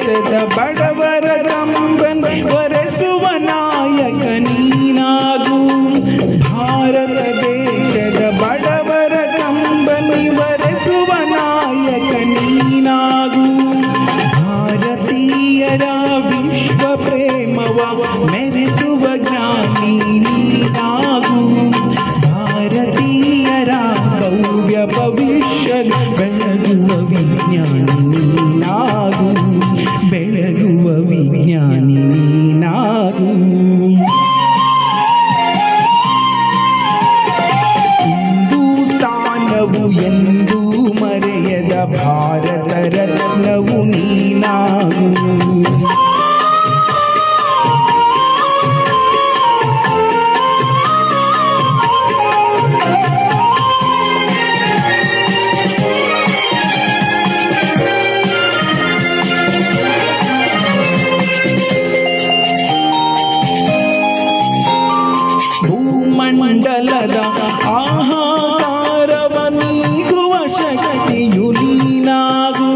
ದೇಶದ ಬಡವರ ಕಂಬನ್ ಒರೆಸುವ ನಾಯಕ ನೀನಾಗು ಭಾರತ ದೇಶದ ಬಡವರ ಕಂಬನಿ ಒರೆಸುವ ನಾಯಕ ನೀನಾಗು ಭಾರತೀಯರ ವಿಶ್ವ ಪ್ರೇಮವ ಮೆರೆಸುವ ಜ್ಞಾನಿ ನೀನಾಗು ಭಾರತೀಯರ ಭವ್ಯ ಭವಿಷ್ಯ ಬೆಳಗುವ ವಿಜ್ಞಾನಿ ನೀನಾಗು ಬೆಳಗುವ ವಿಜ್ಞಾನಿ ನೀನಾಗು ಹಿಂದೂಸ್ತಾನವು ಎಂದೂ ಮರೆಯದ ಭಾರತ ರತ್ನವು ನೀನಾಗು ಭೂಮಂಡಲದ ಆಹಾರವ ನೀಗುವ ಶಕ್ತಿಯು ನೀನಾಗು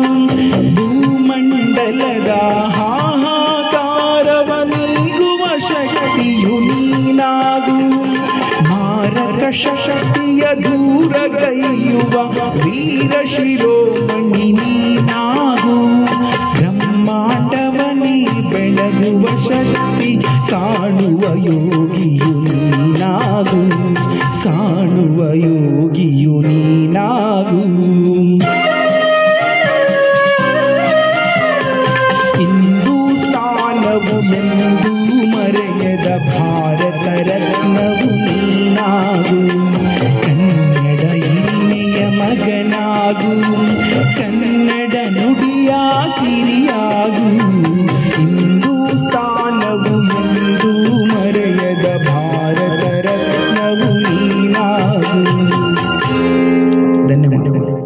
ಭೂಮಂಡಲದ ಹಾಹಾಕಾರವ ನೀಗುವ ಶಕ್ತಿಯು ನೀನಾಗು ಮಾರಕ ಶಕ್ತಿಯ ದೂರಗೈಯುವ ವೀರ ಶಿರೋಮಣಿ ನೀನಾಗು ಬ್ರಹ್ಮಾಂಡವನೇ ಬೆಳಗುವ ಶಕ್ತಿ ಕಾಣುವ ಯೋಗಿಯು ನೀನಾಗು ಕಾಣುವ ಯೋಗಿಯು ನೀನಾಗು ಹಿಂದೂಸ್ತಾನವು ಎಂದೂ ಮರೆಯದ ಭಾರತ ರತ್ನವು ನೀನಾಗು ಕನ್ನಡ ಹಿರಿಮೆಯ ಮಗನಾಗು ಕನ್ನಡ ನುಡಿಯ ಸಿರಿಯಾಗು